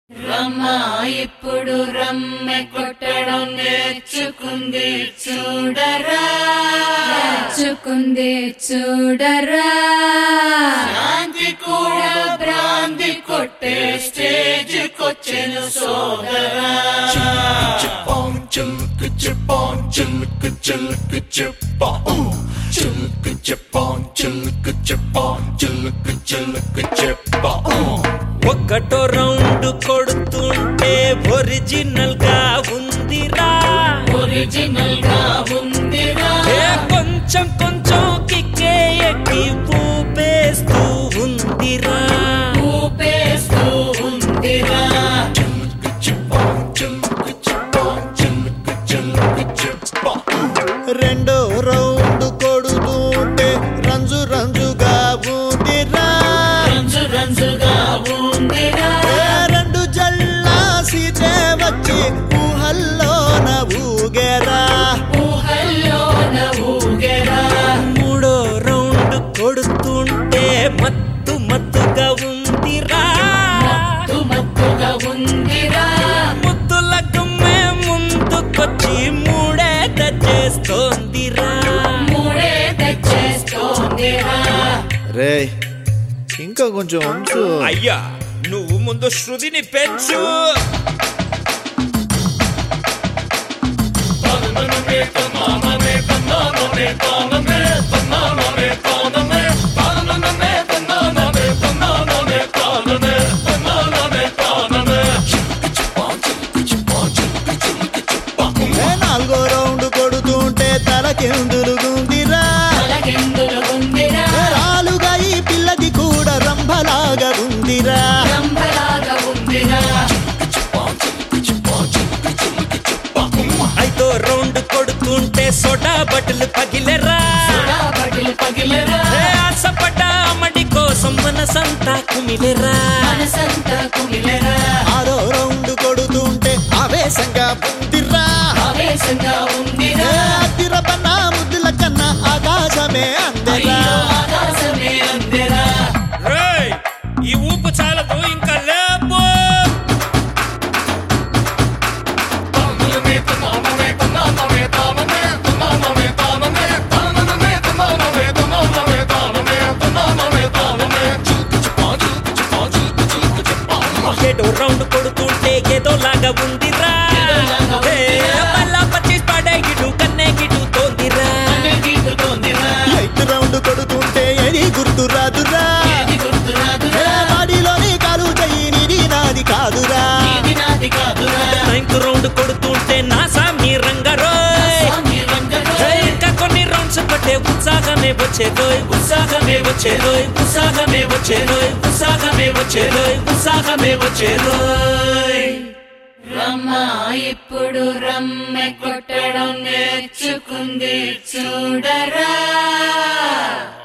రమ్మ ఇప్పుడు రమ్మె కొట్టడం నేర్చుకుంది చూడరా నేర్చుకుంది చూడరా శాంతి కూడా భ్రాంతి కొట్టే స్టేజ్ కొచ్చెను సోదరా Chipon, chilka chipon, chilka chilka chipon. Chilka chipon, chilka chipon, chilka chilka chipon. ఒక్కటో రౌండ్ కొడుతుంటే ఒరిజినల్ గా ఉందిరా ఒరిజినల్ గా ఉందిరా ఏ కొంచెం కొంచెం కిక్కే ఎక్కి ఊపేస్తూ ఉందిరా ఊపేస్తూ ఉందిరా Chilka chipon, chilka chipon, chilka chilka chipon. రెండో రౌండ్ కొడుతుంటే రంజు రంజుగా ఉందిరా రంజు రంజుగా ఉందిరా ఏ రెండు జల్లా సీతే వచ్చి ఊహల్లోన ఊగెరా ఊహల్లోన ఊగెరా మూడో రౌండ్ కొడుతుంటే మత్తు మత్తుగా ఉందిరా మత్తు మత్తుగా ఉందిరా ముద్దుల గుమ్మే ముందుకొచ్చి మూడే చేస్తోందిరా మూడే తెచ్చేస్తోందిరా రే ఇంకా కొంచెం ఉంచు అయ్యా నువ్వు ముందు శృతిని పెంచు ఏ నాలుగో రౌండ్ కొడుతుంటే తలకెందులుగుందిరా తలకెందులు ఉందిరా ఏ రాలుగా ఈ పిల్లది కూడా రంభలాగా ఉందిరా రంభలాగా ఉందిరా ఐదో రౌండ్ కొడుతుంటే సోడా బట్టలు పగిలెరా పగిలి పగిలిరా ఏ ఆశపడ్డ అమ్మడి కోసం మనసంతా కుమిలెరా మనసంతా కుమిలరా ఆరో రౌండ్ కొడుతుంటే ఆవేశంగా ఉందిరా ఆవేశంగా ఏ ఉందిరా అద్దిరపన్న ముద్దుల కన్నా ఆకాశమే అందరా అయ్యో ఆకాశమే అందిరా రేయ్, ఈ ఊపు చాలదు ఇంకా లేపు ఏడో రౌండ్ కొడుతుంటే ఏదో లాగా ఉందిరా ఏదోలాగా ఉందిరా. ఏ, మళ్ళా పచ్చిస్ పడే గిడు కన్నే గిడు తోందిరా అనే గీతుతోందిరా ఎయిత్ రౌండ్ కొడుతుంటే ఏది గుర్తు రాదురా ఏది గుర్తు ఏ రాదురా వాడిలోని కాలు చెయ్యి నీది నాది కాదురా ఇది నాది కాదురా నైన్త్ రౌండ్ కొడుతుంటే నా సామి రంగరోయ్ స్వామి రంగడు ఏ, ఇంకా కొన్ని రౌండ్స్ పట్టే ఉత్సాహమే వచ్చేదోయ్ ఉత్సాహమే వచ్చేదోయ్ ఉత్సాహమే వచ్చేదోయ్ ఉత్సాహమే వచ్చేదోయ్ ఉత్సాహమే వచ్చేదోయ్ రమ్మ ఇప్పుడు రమ్మె కొట్టడం నేర్చుకుంది చూడరా